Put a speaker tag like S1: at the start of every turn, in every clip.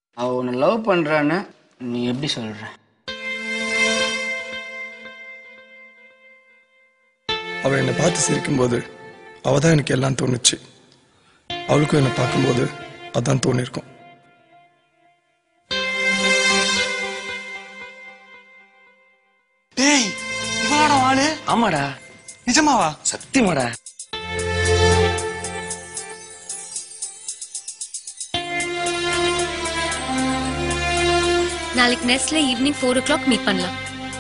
S1: அவ உன்னை லவ் பண்றான்னு நீ எப்படி சொல்ற
S2: அவ என்னை பார்த்து சிரிக்கும்போது அவ தான் எனக்கு எல்லாம் தோணுச்சு அவளுக்கும் என்னை பார்க்கும்போது அதான் தோணிருக்கும்
S3: டேய் இவனோட ஆளு
S1: ஆமாடா
S3: நிஜமாவா
S1: சத்தியமாடா
S4: நாளைக்கு நெஸ்ட்ல evening four o'clock meet பண்ணலாம்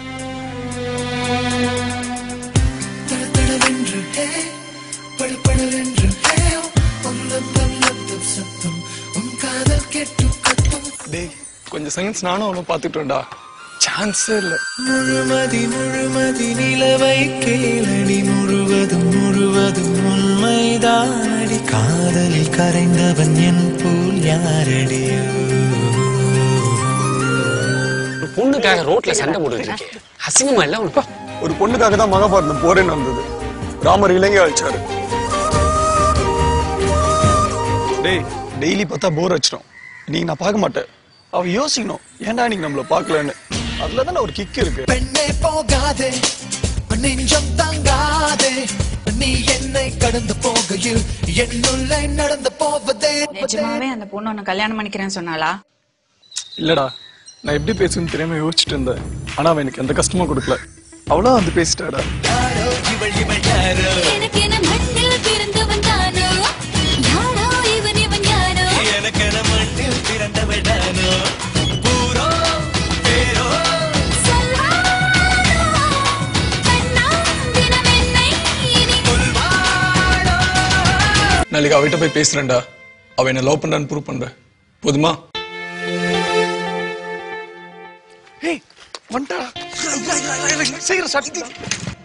S2: டேய் கொஞ்சம் செகண்ட்ஸ் நானும் அவளும் பார்த்துட்டோம்டா சான்ஸே இல்லை
S5: முழுமதி முழுமதி நிலவை கேளடி முழுவதும் முழுவதும் உண்மைதானடி காதலில் கரைந்தவன் என் போல் யாரடியோ
S6: ஒரு பொண்ணுக்காக ரோட்ல சண்டை போட்டுட்டு இருக்கேன் அசிங்கமா இல்ல உனக்கு
S2: ஒரு பொண்ணுக்காக தான் மகாபாரதம் போரேன்னு வந்தது ராமர் இலங்கை அழிச்சாரு டேய் டெய்லி பார்த்தா போர் அடிச்சிடும் இன்னைக்கு நான் பார்க்க மாட்டேன் அவ யோசிக்கணும் ஏன்டா இன்னைக்கு நம்மள பார்க்கலன்னு அதுல தானே ஒரு கிக் இருக்கு
S5: பெண்ணே போகாதே நெஞ்சம் தங்காதே நீ என்னை கடந்து போகையில் என்னுள்ளே நடந்து போவதே
S7: நிஜமாவே அந்த பொண்ணு உன்னை கல்யாணம் பண்ணிக்கிறேன்னு சொன்னாளா
S2: இல்லடா நான் எப்படி பேசுன்னு தெரியாம யோசிச்சுட்டு இருந்தேன் ஆனா அவன் எனக்கு எந்த கஷ்டமும் கொடுக்கல அவ்வளோ வந்து பேசிட்டாடா
S5: யாரோ இவள் இவள் யாரோ
S4: எனக்கு என்ன மண்ணில் பிறந்தவன் தானோ யாரோ இவன் இவன் யாரோ
S5: எனக்கென மண்ணில் பிறந்தவள் தானோ ஊரோ பேரோ
S2: நாளைக்கு அவகிட்ட போய் பேசுறேன்டா அவ என்ன லவ் பண்றான்னு ப்ரூவ் பண்றேன் போதுமா
S3: ஏய் வந்துட்டா சீக்கிரம் சட்டி